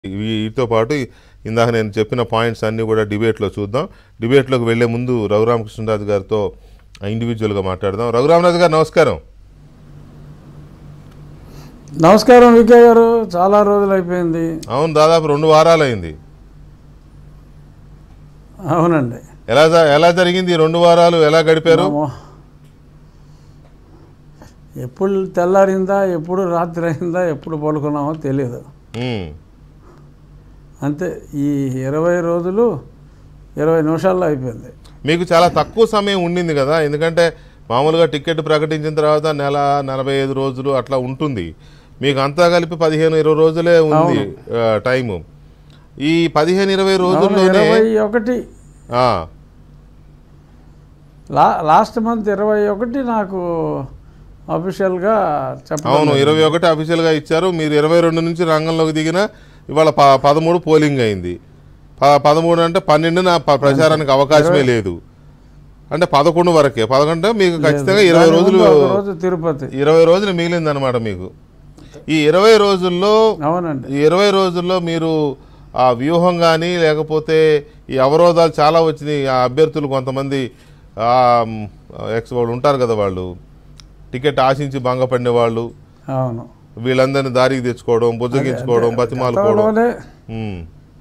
వీటితో పాటు ఇందాక నేను చెప్పిన పాయింట్స్ అన్నీ కూడా డిబేట్లో చూద్దాం డిబేట్లోకి వెళ్లే ముందు రఘురామకృష్ణరాజు గారితో ఇండివిజువల్గా మాట్లాడదాం రఘురామరాజు గారు నమస్కారం నమస్కారం వికే గారు చాలా రోజులు అయిపోయింది అవును దాదాపు రెండు వారాలు అయింది అవునండి ఎలా జ- ఎలా జరిగింది ఈ రెండు వారాలు ఎలా గడిపారు మామో. ఎప్పుడు తెల్లారిందా ఎప్పుడు రాత్రి అయిందా ఎప్పుడు పడుకున్నామో తెలియదు ఉమ్, అంతే ఈ ఇరవై రోజులు ఇరవై నిమిషాల్లో అయిపోయింది మీకు చాలా తక్కువ సమయం ఉండింది కదా ఎందుకంటే మామూలుగా టికెట్ ప్రకటించిన తర్వాత నెల నలభై ఐదు రోజులు అట్లా ఉంటుంది మీకు అంతా కలిపి పదిహేను ఇరవై రోజులే ఉంది ఆ, టైము ఈ పదిహేను ఇరవై అవును, రోజుల్లోనే ఇరవై ఒకటి ఆ, లా లాస్ట్ మంత్ ఇరవై ఒకటి నాకు అఫీషియల్గా చెప్పడం అవును జరిగింది. ఇరవై ఒకటి అఫీషియల్గా ఇచ్చారు మీరు ఇరవై రెండు నుంచి రంగంలోకి దిగిన ఇవాళ ప పదమూడు పోలింగ్ అయింది ప పదమూడు అంటే పన్నెండున ప- ప్రచారానికి అవకాశమే లేదు అంటే పదకొండు వరకే పదకొండు మీకు ఖచ్చితంగా ఇరవై దాని రోజులు ముందు ఒక రోజు తిరుపతి ఇరవై రోజులు మిగిలిందనమాట మీకు ఈ ఇరవై రోజుల్లో అవునండి ఈ ఇరవై రోజుల్లో మీరు ఆ వ్యూహం కానీ లేకపోతే ఈ అవరోధాలు చాలా వచ్చినాయి ఆ అభ్యర్థులు కొంతమంది ఆ, మ్, ఎక్స్ వాళ్ళు ఉంటారు కదా వాళ్ళు టికెట్ ఆశించి భంగపడిన వాళ్ళు అవును వీళ్ళందరినీ దారికి తెచ్చుకోవడం బుజ్జగించుకోవడం బతిమాలుకోవడం గతంలోనే ఉమ్,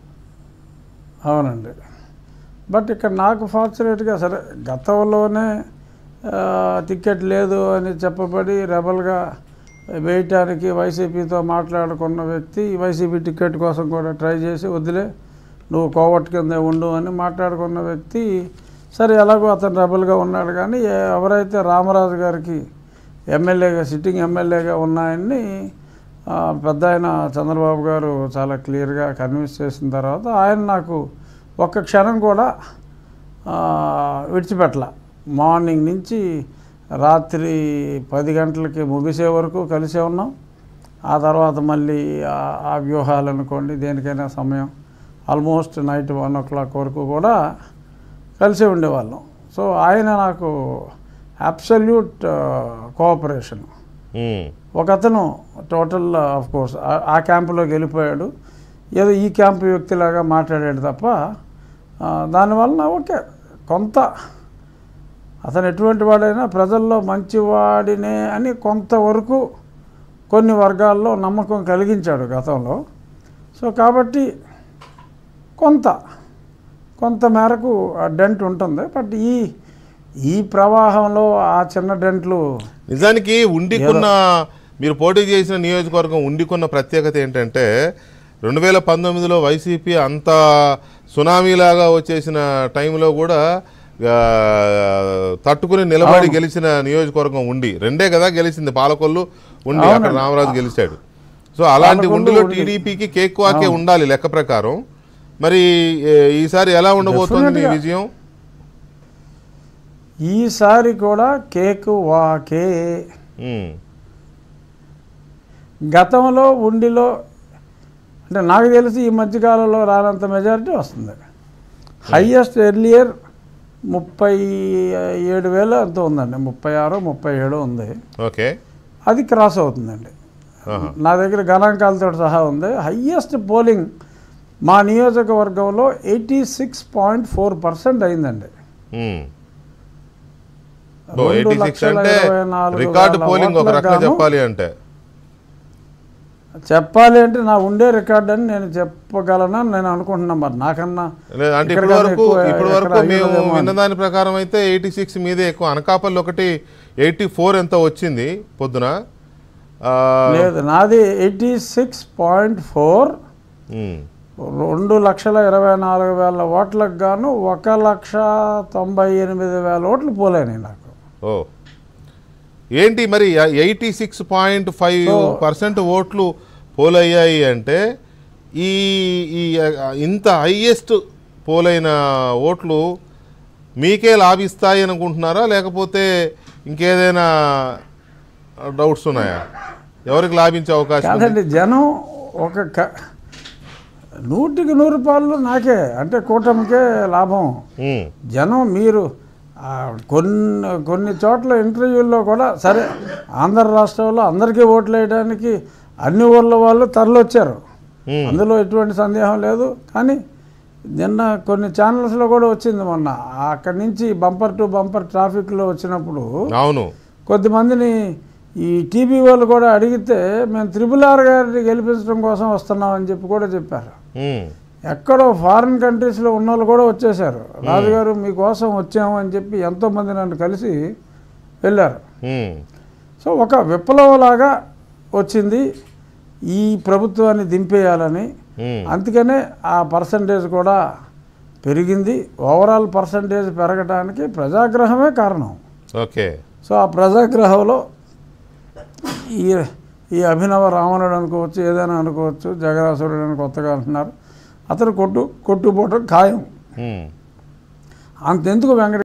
అవునండి బట్ ఇక్కడ నాకు ఫార్చునేట్గా సరే గతంలోనే ఆ, టికెట్ లేదు అని చెప్పబడి రెబల్గా వేయటానికి వైసీపీతో మాట్లాడుకున్న వ్యక్తి వైసీపీ టికెట్ కోసం కూడా ట్రై చేసి వదిలే నువ్వు కోవట్ కింద ఉండు అని మాట్లాడుకున్న వ్యక్తి సరే ఎలాగో అతను రెబల్గా ఉన్నాడు కానీ ఏ- ఎవరైతే రామరాజు గారికి ఎమ్మెల్యేగా సిట్టింగ్ ఎమ్మెల్యేగా ఉన్నాయని ఆ, పెద్ద ఆయన చంద్రబాబు గారు చాలా క్లియర్గా కన్విన్స్ చేసిన తర్వాత ఆయన నాకు ఒక్క క్షణం కూడా ఆ, విడిచిపెట్టల మార్నింగ్ నుంచి రాత్రి పది గంటలకి ముగిసే వరకు కలిసే ఉన్నాం ఆ తర్వాత మళ్ళీ ఆ- ఆ వ్యూహాలు అనుకోండి దేనికైనా సమయం almost night one o'clock వరకు కూడా కలిసే ఉండేవాళ్ళం సో ఆయన నాకు అబ్సల్యూట్ కోఆపరేషన్ ఉమ్, ఒక అతను టోటల్ ఆఫ్ కోర్స్ ఆ క్యాంపులోకి వెళ్ళిపోయాడు ఏదో ఈ క్యాంపు వ్యక్తిలాగా మాట్లాడాడు తప్ప ఆ, దానివలన ఓకే కొంత అతను ఎటువంటి వాడైనా ప్రజల్లో మంచివాడినే అని కొంతవరకు కొన్ని వర్గాల్లో నమ్మకం కలిగించాడు గతంలో సో కాబట్టి కొంత కొంత మేరకు ఆ డెంట్ ఉంటుంది బట్ ఈ ఈ ప్రవాహంలో ఆ చిన్న డెంట్లు నిజానికి ఉండికున్న మీరు పోటీ చేసిన నియోజకవర్గం ఉండికున్న ప్రత్యేకత ఏంటంటే రెండు వేల పంతొమ్మిదిలో వైసీపీ అంత సునామీలాగా వచ్చేసిన టైంలో కూడా ఆ, తట్టుకుని నిలబడి గెలిచిన నియోజకవర్గం ఉండి రెండే కదా గెలిచింది పాలకొల్లు ఉండి అక్కడ రామరాజు గెలిచాడు సో అలాంటి పాలకొల్లు, ఉండిలో ఉండి. టీడీపీకి కేక్ వాకే ఉండాలి లెక్క ప్రకారం మరి ఏ- ఈసారి ఎలా ఉండబోతోంది మీ Definitely గా. విజయం ఈసారి కూడా కేక్ వాకే ఉమ్, గతంలో ఉండిలో అంటే నాకు తెలిసి ఈ మధ్యకాలంలో రానంత మెజారిటీ వస్తుంది హయ్యెస్ట్ ఎర్లియర్ ముప్పై ఏడు వేలు అంత ఉందండి ముప్పై ఆరు ముప్పై ఏడు ఉంది ఓకే అది క్రాస్ అవుతుందండి ఆహా. నా దగ్గర గణాంకాలతో సహా ఉంది హయ్యెస్ట్ పోలింగ్ మా నియోజకవర్గంలో eighty six point four percent అయిందండి ఉమ్. రెండు ఎయిటీ సిక్స్ లక్షల అంటే ఇరవై నాలుగు రికార్డు వేల పోలింగ్ ఒక ఓట్లకు రకంగా గాను చెప్పాలి అంటే చెప్పాలి అంటే నా ఉండే రికార్డ్ అని నేను చెప్పగలనని నేను అనుకుంటున్నా మరి నాకన్నా లేదు అంటే ఇక్కడ ఇప్పటి కన్నా వరకు ఎక్కువ ఇప్పటి ఎక్కడ వరకు మేము అయ్యుండదేమో అని. విన్నదాని ప్రకారం అయితే ఎయిటీ సిక్స్ మీదే ఎక్కువ అనకాపల్లి ఒకటి ఎయిటీ ఫోర్ ఎంత వచ్చింది పొద్దున ఆ, లేదు నాది ఎయిటీ సిక్స్ పాయింట్ ఫోర్ ఉమ్, రెండు లక్షల ఇరవై నాలుగు వేల ఓట్లకు గాను ఒక లక్ష తొంభై ఎనిమిది వేల ఓట్లు పోలేనాయి నాకు ఓ ఏంటి మరి eighty six point five percent ఓట్లు పోలయ్యాయి అంటే ఈ ఈ ఆ, ఇంత హైయెస్ట్ పోలైన ఓట్లు మీకే లాభిస్తాయి అనుకుంటున్నారా లేకపోతే ఇంకేదైనా డౌట్స్ ఉన్నాయా ఎవరికి లాభించే అవకాశం ఉంది? కాదండి జనం ఒక క- నూటికి నూరు పాళ్ళు నాకే అంటే కూటమికే లాభం ఉమ్, జనం మీరు ఆ, కొన్ని కొన్ని చోట్ల ఇంటర్వ్యూల్లో కూడా సరే ఆంధ్ర రాష్ట్రంలో అందరికీ ఓట్లు వేయడానికి అన్ని ఊళ్ళ వాళ్ళు తరలొచ్చారు ఉమ్. అందులో ఎటువంటి సందేహం లేదు కానీ నిన్న కొన్ని ఛానల్స్లో కూడా వచ్చింది మొన్న అక్కడి నుంచి బంపర్ టు బంపర్ ట్రాఫిక్లో వచ్చినప్పుడు అవును కొద్దిమందిని ఈ టీవీ వాళ్ళు కూడా అడిగితే మేము త్రిపుల్ ఆర్ గారిని గెలిపించడం కోసం వస్తున్నాం అని చెప్పి కూడా చెప్పారు ఉమ్, ఎక్కడో ఫారిన్ కంట్రీస్లో ఉన్న వాళ్ళు కూడా వచ్చేసారు రాజుగారు మీకోసం వచ్చాము అని చెప్పి ఎంతోమంది నన్ను కలిసి వెళ్ళారు ఉమ్, సో ఒక విప్లవంలాగా వచ్చింది ఈ ప్రభుత్వాన్ని దింపేయాలని ఉమ్, అందుకనే ఆ పర్సంటేజ్ కూడా పెరిగింది ఓవరాల్ పర్సంటేజ్ పెరగడానికి ప్రజాగ్రహమే కారణం ఓకే సో ఆ ప్రజాగ్రహంలో ఈ ఈ అభినవ రావణుడు అనుకోవచ్చు ఏదైనా అనుకోవచ్చు జగరాసురుడు అని కొత్తగా అంటున్నారు అతను కొట్టు కొట్టుపోవటం ఖాయం ఉమ్. అంతెందుకు వెంకట